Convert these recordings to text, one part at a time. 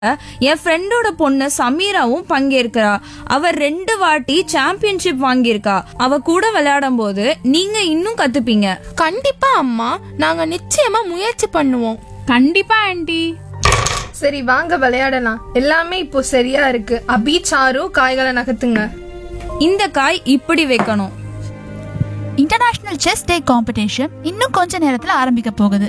என் ஃப்ரெண்டோட பொண்ணு சமீராவும் பங்கேற்கிறா அவ ரெண்டு வாட்டி சாம்பியன்ஷிப் வாங்கியிருக்கா அவ கூட விளையாடும் போது நீங்க இன்னும் கத்துப்பீங்க கண்டிப்பா அம்மா நாங்க நிச்சயமா முயற்சி பண்ணுவோம் கண்டிப்பா ஆண்டி சரி வாங்க விளையாடலாம் எல்லாமே இப்போ சரியா இருக்கு அபி சாரு காய்களை நகர்த்துங்க இந்த காய் இப்படி வைக்கணும் இன்டர்நேஷனல் செஸ் டே காம்படிஷன் இன்னும் கொஞ்ச நேரத்துல ஆரம்பிக்க போகுது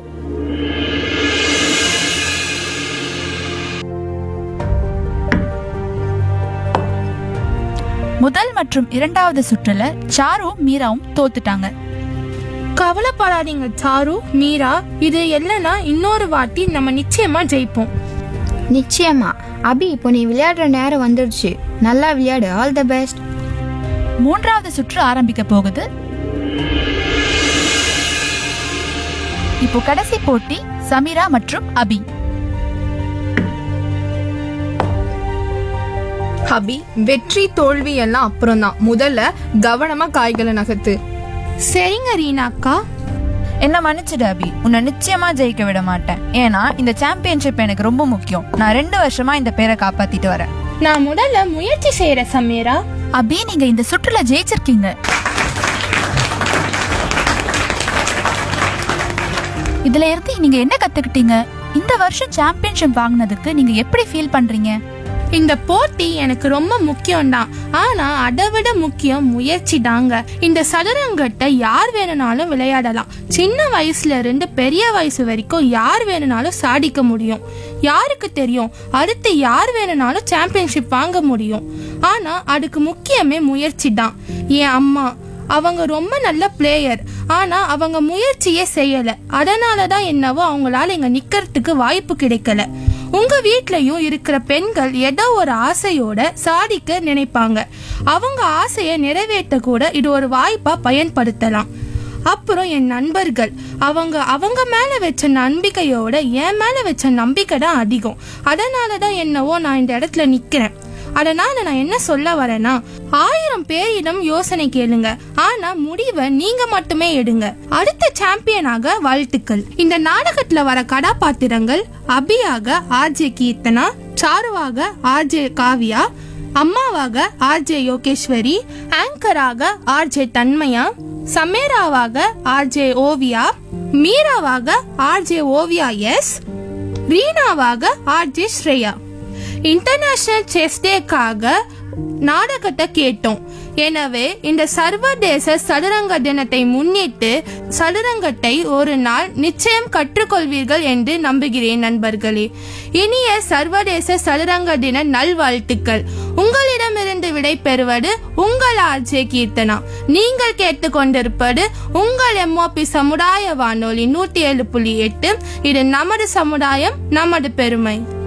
முதல் மற்றும் இரண்டாவது சுற்றுல சாரும் மீராவும் தோத்துட்டாங்க கவலைப்படாதீங்க சாரு மீரா இது இல்லைன்னா இன்னொரு வாட்டி நம்ம நிச்சயமா ஜெயிப்போம் நிச்சயமா அபி இப்போ நீ விளையாடுற நேரம் வந்துடுச்சு நல்லா விளையாடு ஆல் த பெஸ்ட் மூன்றாவது சுற்று ஆரம்பிக்க போகுது இப்போ கடைசி போட்டி சமீரா மற்றும் அபி அபி வெற்றி தோல்வி எல்லாம் அப்புறம் தான் முதல்ல கவனமா காய்களை நகர்த்து சரிங்க ரீனா அக்கா என்ன மன்னிச்சிடு அபி உன்னை நிச்சயமா ஜெயிக்க விட மாட்டேன் ஏன்னா இந்த சாம்பியன்ஷிப் எனக்கு ரொம்ப முக்கியம் நான் ரெண்டு வருஷமா இந்த பேரை காப்பாத்திட்டு வரேன் நான் முதல்ல முயற்சி செய்யறேன் சமீரா அபி நீங்க இந்த சுற்றுல ஜெயிச்சிருக்கீங்க இதுல இருந்து நீங்க என்ன கத்துக்கிட்டீங்க இந்த வருஷம் சாம்பியன்ஷிப் வாங்கினதுக்கு நீங்க எப்படி ஃபீல் பண்றீங்க இந்த போட்டி எனக்கு ரொம்ப முக்கியம்தான் ஆனா அதை விட முக்கியம் முயற்சி தாங்க இந்த சதுரங்கத்தை யார் வேணும்னாலும் விளையாடலாம் சின்ன வயசுல இருந்து பெரிய வயசு வரைக்கும் யார் வேணும்னாலும் சாதிக்க முடியும் யாருக்கு தெரியும் அடுத்து யார் வேணும்னாலும் சாம்பியன்ஷிப் வாங்க முடியும் ஆனா அதுக்கு முக்கியமே முயற்சி தான் என் அம்மா அவங்க ரொம்ப நல்ல பிளேயர் ஆனா அவங்க முயற்சியே செய்யல அதனால தான் என்னவோ அவங்களால இங்க நிக்கிறதுக்கு வாய்ப்பு கிடைக்கல உங்க வீட்லயும் இருக்கிற பெண்கள் ஏதோ ஒரு ஆசையோட சாதிக்க நினைப்பாங்க அவங்க ஆசையை நிறைவேற்ற கூட இது ஒரு வாய்ப்பா பயன்படுத்தலாம் அப்புறம் என் நண்பர்கள் அவங்க அவங்க மேல வச்ச நம்பிக்கையோட என் மேல வச்ச நம்பிக்கை தான் அதிகம் அதனால தான் என்னவோ நான் இந்த இடத்துல நிக்கிறேன் அதனால நான் என்ன சொல்ல வரேன்னா ஆயிரம் பேரிடம் யோசனை கேளுங்க ஆனா முடிவை நீங்க மட்டுமே எடுங்க அடுத்த சாம்பியனாக வாழ்த்துக்கள் இந்த நாடகத்துல வர கதாபாத்திரங்கள் அபியாக ஆர்ஜே கீர்த்தனா சாருவாக ஆர்ஜே காவியா அம்மாவாக ஆர்ஜே யோகேஸ்வரி ஆங்கராக ஆர்ஜே தன்மயா சமேராவாக ஆர்ஜே ஓவியா மீராவாக ஆர்ஜே ஓவியா எஸ் ரீனாவாக ஆர்ஜே ஸ்ரேயா இன்டர்நேஷனல் செஸ் டேக்காக நாடகத்தை கேட்டோம் எனவே இந்த சர்வதேச சதுரங்க தினத்தை முன்னிட்டு சதுரங்கத்தை ஒரு நாள் நிச்சயம் கற்றுக்கொள்வீர்கள் என்று நம்புகிறேன் நண்பர்களே இனிய சர்வதேச சதுரங்க தின நல்வாழ்த்துக்கள் உங்களிடமிருந்து விடை பெறுவது உங்கள் ஆர்ஜே கீர்த்தனா நீங்கள் கேட்டுக்கொண்டிருப்பது உங்கள் எம்ஓபி சமுதாய வானொலி நூத்தி ஏழு புள்ளி எட்டு இது நமது சமுதாயம் நமது பெருமை